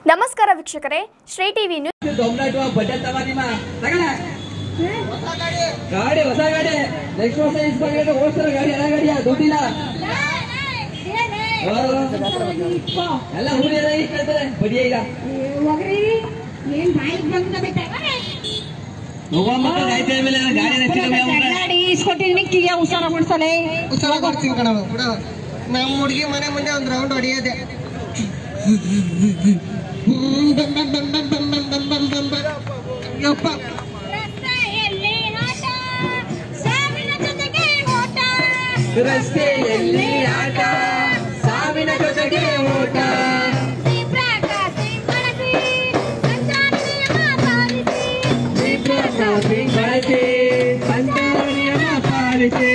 ನಮಸ್ಕಾರ ವೀಕ್ಷಕರೇ Shri TV news ದೊಂಬನಾಟು ಬಜೆಟ್ ತಗ ನಿಮ್ಮ ತಗಣ ಗಾಡಿ ಹೊಸ ಗಾಡಿ ನೆಕ್ಸ್ಟ್ ವರ್ಷ ಇಸ್ಕೊಂಡು ಓಡಿಸ್ತಾರ ಗಾಡಿ ಹಳೆ ಗಾಡಿಯ ದುಡ್ಡಿಲ್ಲ ಎಲ್ಲ ಹುಡಿ ಎಲ್ಲ ಈಗ ಕೇಳ್ತಾರೆ ಬಡಿಯ ಈಗ ಏನ್ ಬಾಯಿಗೆ ಬಂದ ಹೋಗಮ್ಮ ಗಾಡಿ ಮೇಲೆ ಗಾಡಿ ಗಾಡಿ ಇಸ್ಕೊಟ್ಟಿನಿ ಕಿವಿಯ ಹುಷಾರ ಬಿಡ್ಸಲೆ ಉತ್ಸವ ಕೊಡ್ತೀನಿ ಕಣ ಬಿಡ ನಮ್ಮ ಹುಡುಗಿ ಮನೆ ಮುಂದೆ ಒಂದ್ ರೌಂಡ್ ಹೊಡಿಯೋದೆ ಯಪ್ಪ ರಸ್ತೆಯಲ್ಲಿ ಆಟ ಸಾವಿನ ಜೊತೆಗೆ ಓಟ ಟ್ರಾಫಿಕ್ ಬಳಸಿ ಸಂಚಾರ ನಿಯಮ ಪಾಲಿಸಿ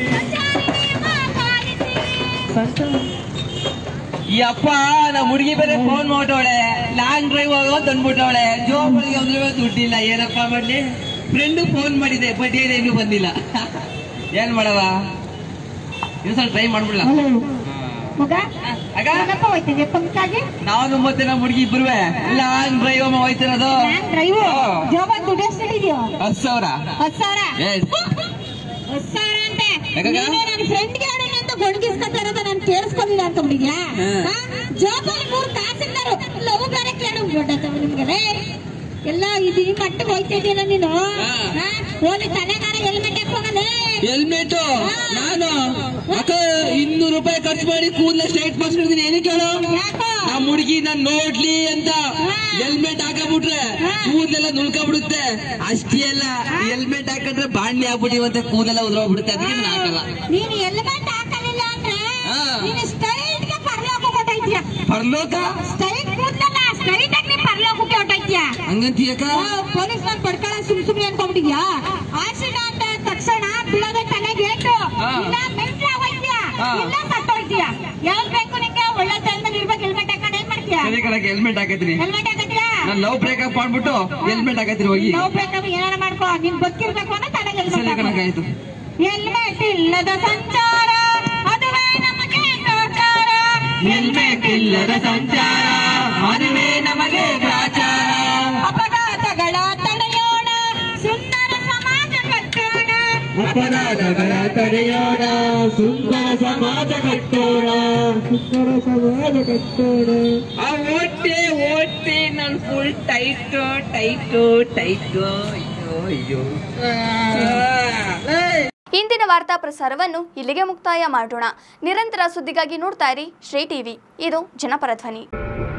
ಈ ಅಪ್ಪ ನಮ್ಮ ಹುಡುಗಿ ಬೇರೆ ಫೋನ್ ಮಾಡ್ತವಳೆ ಲಾಂಗ್ ಡ್ರೈವ್ ಹೋಗೋ ತಂದ್ಬಿಟ್ಟವಳೆ ಜೋಬಳಿಗೆ ಅಂದ್ರೆ ದುಡ್ಡಿಲ್ಲ ಏನಪ್ಪ ಮಾಡ್ಲಿ ಫ್ರೆಂಡ್ ಫೋನ್ ಮಾಡಿದೆ ಬಟ್ ಏನೇನು ಬಂದಿಲ್ಲ ಏನ್ ಮಾಡವ ಇನ್ನೊಂದ್ಸಲ ಟ್ರೈ ಮಾಡ್ಬಿಡ್ಲ ಮಗ ಆಗ ಏನಪ್ಪ ಹೋಯ್ತಿದ್ಯಾ ಪಂಕಾಗೆ ನಾನು ಮತ್ತೆ ನಮ್ಮ ಹುಡುಗಿ ಇಬ್ರುವೆ ಲಾಂಗ್ ಡ್ರೈವ್ ಹೋಯ್ತಿರೋದು ನಾನ್ ಡ್ರೈವ್ ಹಾ. ಜೋಬ ದುಡ್ಡು ಎಷ್ಟು ಹಿಡಿದ್ಯೋ ಹತ್ತು ಸಾವಿರ ಹತ್ತು ಸಾವಿರ ಏ, ಹತ್ತು ಸಾವಿರ ಅಂತೆ ಯಾಕಾಗ? ನೀನು ನನ್ನ ಫ್ರೆಂಡ್ಗೆ ಹೇಳೋಣ ಅಂತ ಗೊಣಗಿಸ್ಕೊತಾ ಇರೋದು ನಾನು ಕೇಳಿಸ್ಕೊಂಡಿಲ್ಲ ಅನ್ಕೊಂಡಿದ್ಯಾ ಹಾ. ಜೋಬಲ್ಲಿ ಮೂರು ಕಾಸಿಲ್ಲರು ಲವ್ ಬೇರೆ ಕೇಳು ದೊಡ್ಡ ನಿಮ್ಗೆ ಎಲ್ಲ ಇದು ಈ ಮಟ್ಟಿಗೆ ಹೋಯ್ತಿದ್ಯಲ್ಲ ನೀನು ಹಾ. ಹಾ? ಹೋಗಿ ತಲೆಗಾರ ಹೆಲ್ಮೆಟ್ ಹಾಕೋಗಲೇ ಹೆಲ್ಮೆಟ್ ನಾನು ಅಕ್ಕ ಇನ್ನೂರು ರೂಪಾಯಿ ಖರ್ಚು ಮಾಡಿ ಕೂದಲ ಸ್ಟ್ರೈಟ್ ಮಾಡ್ಸ್ಕೊಂಡಿದ್ದೀನಿ ಏನಕ್ಕೆ ಹೇಳು ಯಾಕೋ ನಮ್ಮ ಹುಡುಗಿ ನಾನ್ ನೋಡ್ಲಿ ಅಂತ ಹಾ. ಹೆಲ್ಮೆಟ್ ಹಾಕಬಿಟ್ರೆ ಹಾ. ಕೂದಲೆಲ್ಲ ನುಳ್ಕೊಬಿಡುತ್ತೆ ಅಷ್ಟೇ ಅಲ್ಲ ಹೆಲ್ಮೆಟ್ ಹಾಕಿದ್ರೆ ಬಾಣ್ಲಿ ಆಗ್ಬಿಟ್ಟಿವಂತೆ ಕೂದಲೆಲ್ಲ ಉದ್ರೋಗ್ಬಿಡುತ್ತೆ ಅದಕ್ಕೆ ನಾನು ಹಾಕಲ್ಲ ನೀನು ಹೆಲ್ಮೆಟ್ ಹಾಕಲಿಲ್ಲ ಅಂದ್ರೆ ಹಾ. ನೀನು ಸ್ಟ್ರೈಟ್ ಗೆ ಪರ್ಲೋಕ ಹೊಟ್ಟೈತ್ಯ ಪರ್ಲೋಕ ಸ್ಟ್ರೈಟ್ ಕೂದಲಲ್ಲ ಸ್ಟ್ರೈಟ್ ಆಗಿ ನೀ ಪರ್ಲೋಕಕ್ಕೆ ಹೊಟ್ಟೈತ್ಯ ಹಂಗಂತೀಯಕ್ಕ ಪೊಲೀಸ್ ನಾನು ಪಡ್ಕೊಳ್ಳೋ ಸುಮ್ ಸುಮ್ನೆ ಅನ್ಕೊಂಡ್ಬಿಟ್ಟಿದ್ಯಾ ಆಕ್ಸಿಡೆಂಟ್ ಅಂತ ತಕ್ಷಣ ಬೀಳೋದ ತಲೆಗೆ ಏಟು ಹಾ. ಇಲ್ಲ ಮೆಂಟ್ಲ ಹೋಯ್ತೀಯ ಹಾ. ಇಲ್ಲ ಸತ್ತೋಯ್ತೀಯ ಯಾವ್ದು ಬೇಕು ನಿಂಗೆ ಒಳ್ಳೆ ಟೈಮಲ್ಲಿ ಇರ್ಬೇಕು ಹೆಲ್ಮೆಟ್ ಹಾಕೊಂಡು ಏನ್ ಮಾಡ್ತೀಯ ಸರಿ ಕಣಕ್ಕೆ ಹೆಲ್ಮೆಟ್ ಹಾಕತ್ತೀನಿ ಹೆಲ್ಮೆಟ್ ಹಾಕತ್ತೀಯಾ ನಾನು ಲವ್ ಬ್ರೇಕಪ್ ಮಾಡ್ಬಿಟ್ಟು ಹೆಲ್ಮೆಟ್ ಹಾಕತ್ತೀನಿ ಹೋಗಿ ನಾವು ಬೇಕಾದ್ರೆ ಏನಾರ ಮಾಡ್ಕೋ ನೀನ್ ಬದುಕಿರ್ಬೇಕು ಅಂದ್ರೆ ತಲೆಗೆ ಸರಿ ಹೆಲ್ಮೆಟ್ ಕಣಕ್ಕೆ ಆಯ್ತು ಹೆಲ್ಮೆಟ್ ಇಲ್ಲದ ಸಂಚಾರ ಅದುವೇ ನಮಗೆ ಸಹಕಾರ ಹೆಲ್ಮೆಟ್ ಇಲ್ಲದ ಸಂಚಾರ ಮದುವೆ ನಮಗೆ ಗ್ರಾಚಾರ ಅಪಘಾತಗಳ ತಡೆಯೋಣ ಸುಂದರ ಸಮಾಜ ಕಟ್ಟೋಣ ಅಪರಾಧಗಳ ತಡೆಯೋಣ ಸುಂದರ ಸಮಾಜ ಕಟ್ಟೋಣ ಸುಂದರ ಸಮಾಜ ಕಟ್ಟೋಣ ಆ ಓಟೆ ಓಟೆ ನನ್ ಫುಲ್ ಟೈಟ್ ಟೈಟ್ ಟೈಟ್ ಅಯ್ಯೋ ಅಯ್ಯೋ ಇಂದಿನ ವಾರ್ತಾ ಪ್ರಸಾರವನ್ನು ಇಲ್ಲಿಗೆ ಮುಕ್ತಾಯ ಮಾಡೋಣ ನಿರಂತರ ಸುದ್ದಿಗಾಗಿ ನೋಡ್ತಾ ಇರಿ ಶ್ರೀ ಟಿವಿ ಇದು ಜನಪರ ಧ್ವನಿ